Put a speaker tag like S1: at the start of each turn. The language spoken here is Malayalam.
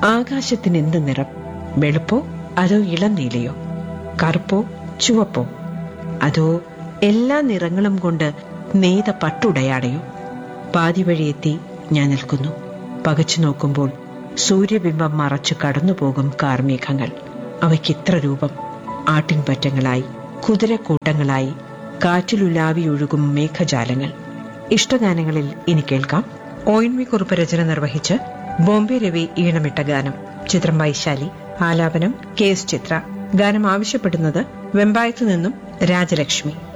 S1: ആകാശത്തിന് എന്ത് നിറം വെളുപ്പോ അതോ ഇളം നീലയോ കറുപ്പോ ചുവപ്പോ അതോ എല്ലാ നിറങ്ങളും കൊണ്ട് നെയ്ത പട്ടുടയാടയോ പാതി വഴിയെത്തി ഞാൻ നിൽക്കുന്നു പകച്ചു നോക്കുമ്പോൾ സൂര്യബിംബം മറച്ചു കടന്നുപോകും കാർമേഘങ്ങൾ അവയ്ക്ക് ഇത്ര രൂപം ആട്ടിൻപറ്റങ്ങളായി കുതിരക്കൂട്ടങ്ങളായി കാറ്റിലുലാവി ഒഴുകും മേഘജാലങ്ങൾ ഇഷ്ടഗാനങ്ങളിൽ ഇനി കേൾക്കാം ഒ എൻ വി കുറുപ്പ് രചന നിർവഹിച്ച് ബോംബെ രവി ഈണമിട്ട ഗാനം ചിത്രം വൈശാലി ആലാപനം കെ എസ് ചിത്ര ഗാനം ആവശ്യപ്പെടുന്നത് വെമ്പായത്തു നിന്നും രാജലക്ഷ്മി